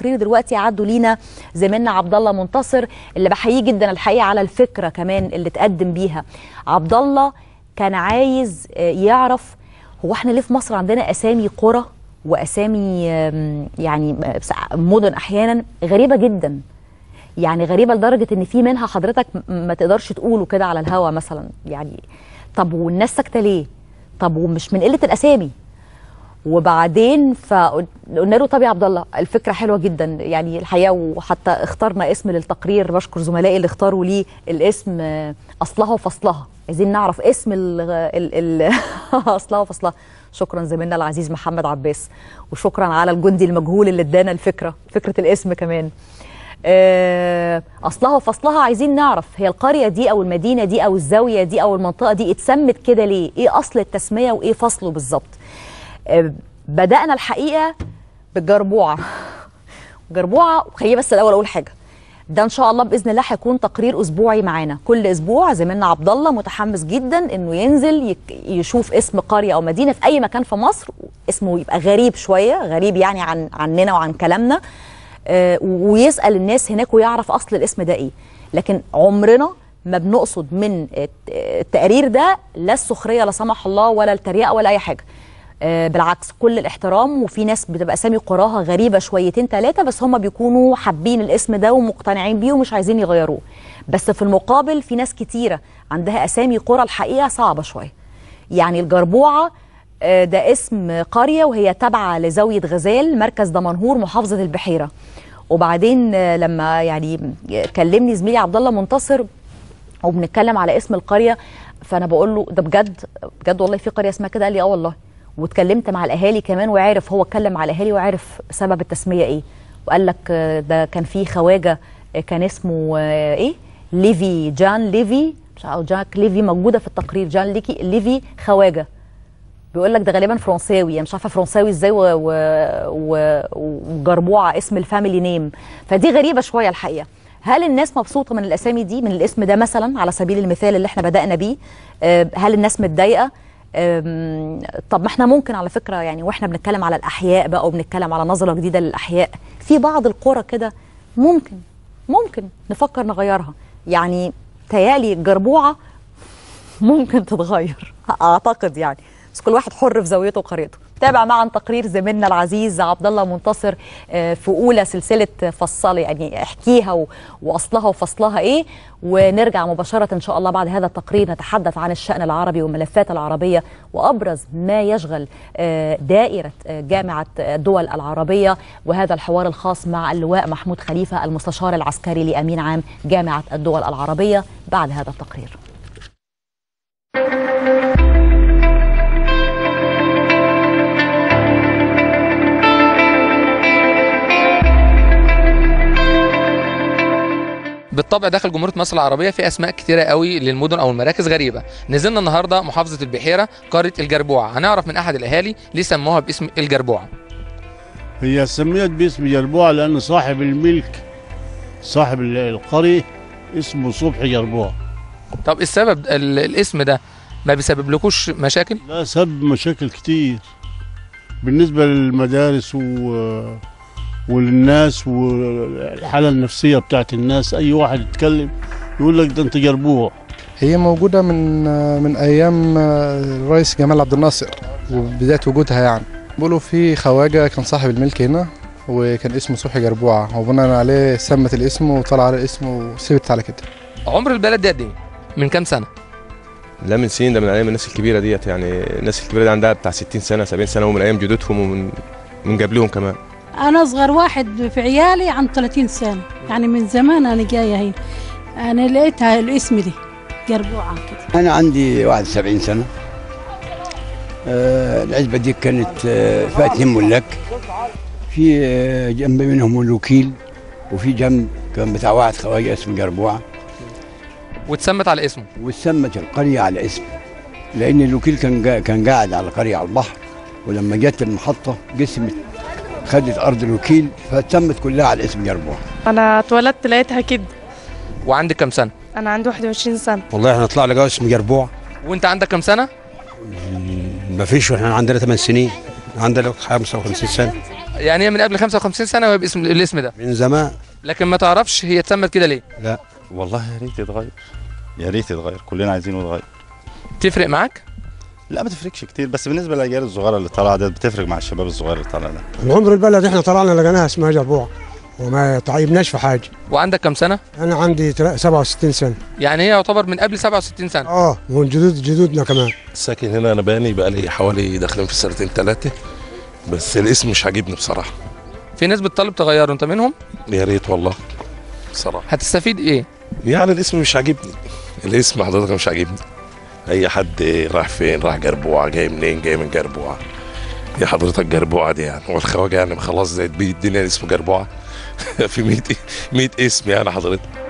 التقرير دلوقتي عدوا لينا زميلنا عبد الله منتصر اللي بحييه جدا الحقيقه على الفكره كمان اللي تقدم بيها عبد الله كان عايز آه، يعرف هو احنا ليه في مصر عندنا اسامي قرى واسامي آم، يعني آه، مدن احيانا غريبه جدا يعني غريبه لدرجه ان في منها حضرتك م- ما تقدرش تقوله كده على الهوا مثلا يعني طب والناس ساكته ليه طب ومش من قله الاسامي وبعدين فقلنا له طب يا عبد الله الفكره حلوه جدا يعني الحقيقه وحتى اخترنا اسم للتقرير بشكر زملائي اللي اختاروا لي الاسم آه، اصلها وفصلها عايزين نعرف اسم ال ال ال اصلها وفصلها شكرا زميلنا العزيز محمد عباس وشكرا على الجندي المجهول اللي ادانا الفكره فكره الاسم كمان آه، اصلها وفصلها عايزين نعرف هي القريه دي او المدينه دي او الزاويه دي او المنطقه دي اتسمت كده ليه ايه اصل التسميه وايه فصله بالظبط آه، بدانا الحقيقه بالجربوعه جربوعه خليني بس الاول اقول حاجه ده ان شاء الله باذن الله هيكون تقرير اسبوعي معانا كل اسبوع زميلنا عبد الله متحمس جدا انه ينزل يك- يشوف اسم قريه او مدينه في اي مكان في مصر اسمه يبقى غريب شويه غريب يعني عن عننا وعن كلامنا آه، ويسال الناس هناك ويعرف اصل الاسم ده ايه لكن عمرنا ما بنقصد من الت- التقرير ده لا السخريه لا سمح الله ولا التريقه ولا اي حاجه آه، بالعكس كل الاحترام وفي ناس بتبقى اسامي قراها غريبه شويتين ثلاثه بس هم بيكونوا حابين الاسم ده ومقتنعين بيه ومش عايزين يغيروه بس في المقابل في ناس كتيره عندها اسامي قرى الحقيقه صعبه شويه يعني الجربوعه آه، ده اسم قريه وهي تابعه لزاويه غزال مركز دمنهور محافظه البحيره وبعدين آه، لما يعني كلمني زميلي عبد الله منتصر وبنتكلم على اسم القريه فانا بقول له ده بجد بجد والله في قريه اسمها كده قال لي اه والله واتكلمت مع الاهالي كمان وعارف هو اتكلم مع الاهالي وعارف سبب التسميه ايه وقال لك آه، ده كان في خواجه آه، كان اسمه آه، ايه ليفي جان ليفي مش عارف- او جاك ليفي موجوده في التقرير جان ليكي ليفي خواجه بيقول لك ده غالبا فرنساوي يعني مش عارفه فرنساوي ازاي و- و- و- وجربوعه اسم الفاميلي نيم فدي غريبه شويه الحقيقه هل الناس مبسوطه من الاسامي دي من الاسم ده مثلا على سبيل المثال اللي احنا بدانا بيه آه، هل الناس متضايقه أم، طب ما احنا ممكن على فكره يعني واحنا بنتكلم على الاحياء بقى وبنتكلم على نظره جديده للاحياء في بعض القرى كده ممكن ممكن نفكر نغيرها يعني تيالي الجربوعه ممكن تتغير اعتقد يعني بس كل واحد حر في زاويته وقريته تابع معا تقرير زميلنا العزيز عبد الله منتصر آه، في اولى سلسله فصل يعني احكيها و- واصلها وفصلها ايه ونرجع مباشره ان شاء الله بعد هذا التقرير نتحدث عن الشان العربي والملفات العربيه وابرز ما يشغل آه، دائره آه، جامعه الدول العربيه وهذا الحوار الخاص مع اللواء محمود خليفه المستشار العسكري لامين عام جامعه الدول العربيه بعد هذا التقرير بالطبع داخل جمهوريه مصر العربيه في اسماء كتيره قوي للمدن او المراكز غريبه نزلنا النهارده محافظه البحيره قريه الجربوعه هنعرف من احد الاهالي ليه سموها باسم الجربوعه هي سميت باسم جربوع لأن صاحب الملك صاحب ال- القرية اسمه صبحي جربوع طب السبب ال- الاسم ده ما بيسبب لكوش مشاكل ده سبب مشاكل كتير بالنسبة للمدارس و... وللناس والحالة النفسية بتاعت الناس أي واحد يتكلم يقول لك ده أنت جربوع هي موجودة من من أيام الرئيس جمال عبد الناصر وبداية وجودها يعني بيقولوا في خواجة كان صاحب الملك هنا وكان اسمه صبحي جربوعة وبناء عليه سمت الاسم وطلع على الاسم وثبت على كده عمر البلد دي قد ايه من كام سنه لا من سنين ده من ايام الناس الكبيره ديت يعني الناس الكبيره دي عندها بتاع 60 سنه 70 سنه ومن ايام جدودهم ومن من قبلهم كمان أنا أصغر واحد في عيالي عن 30 سنة يعني من زمان أنا جاية هنا أنا لقيتها الاسم دي جربوعة كده أنا عندي 71 سنة آه العزبة دي كانت آه فيها اتنين ملاك في آه جنب منهم الوكيل وفي جنب كان بتاع واحد خواجة اسمه جربوعة واتسمت على اسمه وسمت القرية على اسمه لأن الوكيل كان جا كان قاعد على قرية على البحر ولما جت المحطة قسمت خدت أرض الوكيل فتمت كلها على اسم جربوعة انا اتولدت لقيتها كده وعندك كام سنه انا عندي 21 سنه والله احنا طلع لقى اسم جربوع وانت عندك كام سنه ما فيش واحنا عندنا 8 سنين عندنا 55 سنه يعني هي من قبل 55 سنه وهي باسم الاسم ده من زمان لكن ما تعرفش هي اتسمت كده ليه لا والله يا ريت يتغير يا ريت يتغير كلنا عايزينه يتغير تفرق معاك لا ما تفرقش كتير بس بالنسبه للاجيال الصغيره اللي طالعه ده بتفرق مع الشباب الصغير اللي طالع ده العمر البلد احنا طلعنا لقيناها اسمها جربوع وما تعيبناش في حاجه وعندك كم سنه انا عندي تلا- 67 سنه يعني هي يعتبر من قبل 67 سنه اه ومن جدود جدودنا كمان ساكن هنا انا بقالي بقالي حوالي داخلين في سنتين ثلاثه بس الاسم مش عاجبني بصراحه في ناس بتطالب تغيره انت منهم يا ريت والله بصراحه هتستفيد ايه يعني الاسم مش عاجبني الاسم حضرتك مش عاجبني اي حد راح فين راح جربوعه جاي منين جاي من جربوعه يا حضرتك جربوعه دي يعني والخواجه يعني خلاص زي الدنيا اسمه جربوعه في 100 100 اسم يعني حضرتك